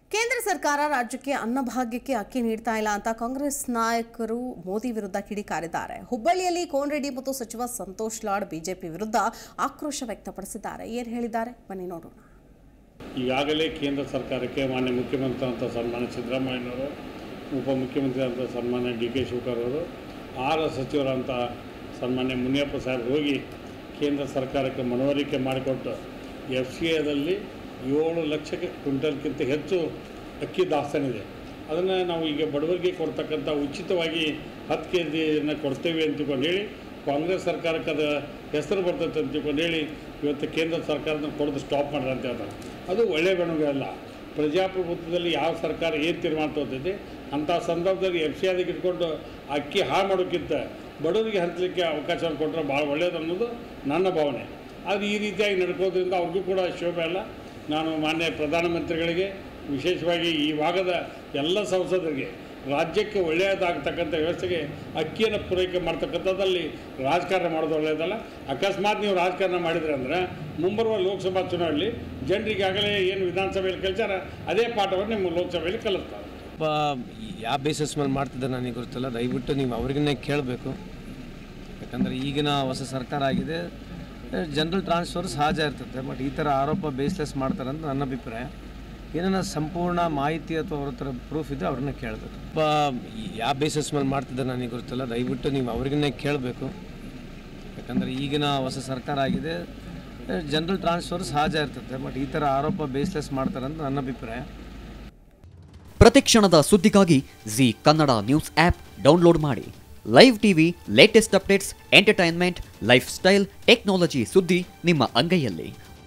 ಕೇಂದ್ರ ಸರ್ಕಾರ ರಾಜ್ಯಕ್ಕೆ ಅನ್ನಭಾಗ್ಯಕ್ಕೆ ಅಕ್ಕಿ ನೀಡ್ತಾ ಇಲ್ಲ ಅಂತ ಕಾಂಗ್ರೆಸ್ ನಾಯಕರು ಮೋದಿ ವಿರುದ್ಧ ಕಿಡಿಕಾರಿದ್ದಾರೆ ಹುಬ್ಬಳ್ಳಿಯಲ್ಲಿ ಕೋನ್ರೆಡ್ಡಿ ಮತ್ತು ಸಚಿವ ಸಂತೋಷ್ ಲಾಡ್ ಬಿಜೆಪಿ ವಿರುದ್ಧ ಆಕ್ರೋಶ ವ್ಯಕ್ತಪಡಿಸಿದ್ದಾರೆ ಏನು ಹೇಳಿದ್ದಾರೆ ಬನ್ನಿ ನೋಡೋಣ ಈಗಾಗಲೇ ಕೇಂದ್ರ ಸರ್ಕಾರಕ್ಕೆ ಮಾನ್ಯ ಮುಖ್ಯಮಂತ್ರಿ ಅಂತ ಸನ್ಮಾನ್ಯ ಸಿದ್ದರಾಮಯ್ಯನವರು ಉಪಮುಖ್ಯಮಂತ್ರಿ ಅಂತ ಸನ್ಮಾನ್ಯ ಡಿ ಕೆ ಶಿವಕುಮಾರ್ ಅವರು ಆಹಾರ ಸಚಿವರಂತ ಸನ್ಮಾನ್ಯ ಮುನಿಯಪ್ಪ ಸಾಹೇಬ್ ಹೋಗಿ ಕೇಂದ್ರ ಸರ್ಕಾರಕ್ಕೆ ಮನವರಿಕೆ ಮಾಡಿಕೊಟ್ಟು ಎಫ್ ಸಿ ಎದಲ್ಲಿ ಏಳು ಲಕ್ಷಕ್ಕೆ ಕ್ವಿಂಟಲ್ಗಿಂತ ಹೆಚ್ಚು ಅಕ್ಕಿ ದಾಸ್ತಾನಿದೆ ಅದನ್ನು ನಾವು ಈಗ ಬಡವರಿಗೆ ಕೊಡ್ತಕ್ಕಂಥ ಉಚಿತವಾಗಿ ಹತ್ತು ಕೆ ಜಿಯನ್ನು ಕೊಡ್ತೇವೆ ಅಂತ ತಿಳ್ಕೊಂಡು ಹೇಳಿ ಕಾಂಗ್ರೆಸ್ ಸರ್ಕಾರಕ್ಕೆ ಅದು ಹೆಸರು ಬರ್ತೈತೆ ಅಂತ ತಿಳ್ಕೊಂಡು ಹೇಳಿ ಇವತ್ತು ಕೇಂದ್ರ ಸರ್ಕಾರದಿಂದ ಕೊಡೋದು ಸ್ಟಾಪ್ ಮಾಡ್ರಿ ಅಂತ ಹೇಳ್ತಾರೆ ಅದು ಒಳ್ಳೆಯ ಬೆಳವಣಿಗೆ ಅಲ್ಲ ಪ್ರಜಾಪ್ರಭುತ್ವದಲ್ಲಿ ಯಾವ ಸರ್ಕಾರ ಏನು ತೀರ್ಮಾನ ತಗೋತೈತಿ ಅಂಥ ಸಂದರ್ಭದಲ್ಲಿ ಎಫ್ ಸಿ ಆದಿಗೆ ಇಟ್ಕೊಂಡು ಅಕ್ಕಿ ಹಾಳು ಮಾಡೋಕ್ಕಿಂತ ಬಡವರಿಗೆ ಹಂಚಲಿಕ್ಕೆ ಅವಕಾಶವನ್ನು ಕೊಟ್ಟರೆ ಭಾಳ ಒಳ್ಳೆಯದು ಅನ್ನೋದು ನನ್ನ ಭಾವನೆ ಅದು ಈ ರೀತಿಯಾಗಿ ನಡ್ಕೋದ್ರಿಂದ ಅವ್ರಿಗೂ ಕೂಡ ಶೋಭೆ ಅಲ್ಲ ನಾನು ಮಾನ್ಯ ಪ್ರಧಾನಮಂತ್ರಿಗಳಿಗೆ ವಿಶೇಷವಾಗಿ ಈ ಭಾಗದ ಎಲ್ಲ ಸಂಸದರಿಗೆ ರಾಜ್ಯಕ್ಕೆ ಒಳ್ಳೆಯದಾಗತಕ್ಕಂಥ ವ್ಯವಸ್ಥೆಗೆ ಅಕ್ಕಿಯನ್ನು ಪೂರೈಕೆ ಮಾಡ್ತಕ್ಕಂಥದ್ದಲ್ಲಿ ರಾಜಕಾರಣ ಮಾಡೋದು ಒಳ್ಳೆಯದಲ್ಲ ಅಕಸ್ಮಾತ್ ನೀವು ರಾಜಕಾರಣ ಮಾಡಿದ್ರೆ ಅಂದರೆ ಮುಂಬರುವ ಲೋಕಸಭಾ ಚುನಾವಣೆಯಲ್ಲಿ ಜನರಿಗೆ ಆಗಲೇ ಏನು ವಿಧಾನಸಭೆಯಲ್ಲಿ ಕಲಿಸಾರ ಅದೇ ಪಾಠವನ್ನು ನಿಮ್ಮ ಲೋಕಸಭೆಯಲ್ಲಿ ಕಲಿಸ್ತಾರೆ ಒಬ್ಬ ಯಾವ ಬೇಸಿಸ್ ಮೇಲೆ ಮಾಡ್ತಿದ್ದಾರೆ ನನಗೆ ಗೊತ್ತಿಲ್ಲ ದಯವಿಟ್ಟು ನೀವು ಅವ್ರಿಗನ್ನೇ ಕೇಳಬೇಕು ಯಾಕಂದರೆ ಈಗಿನ ಹೊಸ ಸರ್ಕಾರ ಆಗಿದೆ ಜನರಲ್ ಟ್ರಾನ್ಸ್ಫರ್ ಸಹಜ ಇರ್ತದೆ ಬಟ್ ಈ ಥರ ಆರೋಪ ಬೇಸ್ಲೆಸ್ ಮಾಡ್ತಾರೆ ಅಂತ ನನ್ನ ಅಭಿಪ್ರಾಯ ಏನಾರ ಸಂಪೂರ್ಣ ಮಾಹಿತಿ ಅಥವಾ ಅವ್ರ ಹತ್ರ ಪ್ರೂಫ್ ಇದೆ ಅವ್ರನ್ನ ಕೇಳಬೇಕು ಒಬ್ಬ ಯಾವ ಬೇಸಿಸ್ ಮೇಲೆ ಮಾಡ್ತಿದ್ದಾರೆ ನನಗೆ ಗೊತ್ತಿಲ್ಲ ದಯವಿಟ್ಟು ನೀವು ಅವ್ರಿಗನ್ನೇ ಕೇಳಬೇಕು ಯಾಕಂದರೆ ಈಗಿನ ಹೊಸ ಸರ್ಕಾರ ಆಗಿದೆ ಜನರಲ್ ಟ್ರಾನ್ಸ್ಫರ್ ಸಹಜ ಇರ್ತದೆ ಬಟ್ ಈ ಥರ ಆರೋಪ ಬೇಸ್ಲೆಸ್ ಮಾಡ್ತಾರೆ ಅಂತ ನನ್ನ ಅಭಿಪ್ರಾಯ ಪ್ರತಿಕ್ಷಣದ ಸುದ್ದಿಗಾಗಿ Zee Kannada news app download ಮಾಡಿ live TV latest updates entertainment life style technology ಸುದ್ದಿ ನಿಮ್ಮ ಅಂಗೈಯಲ್ಲಿ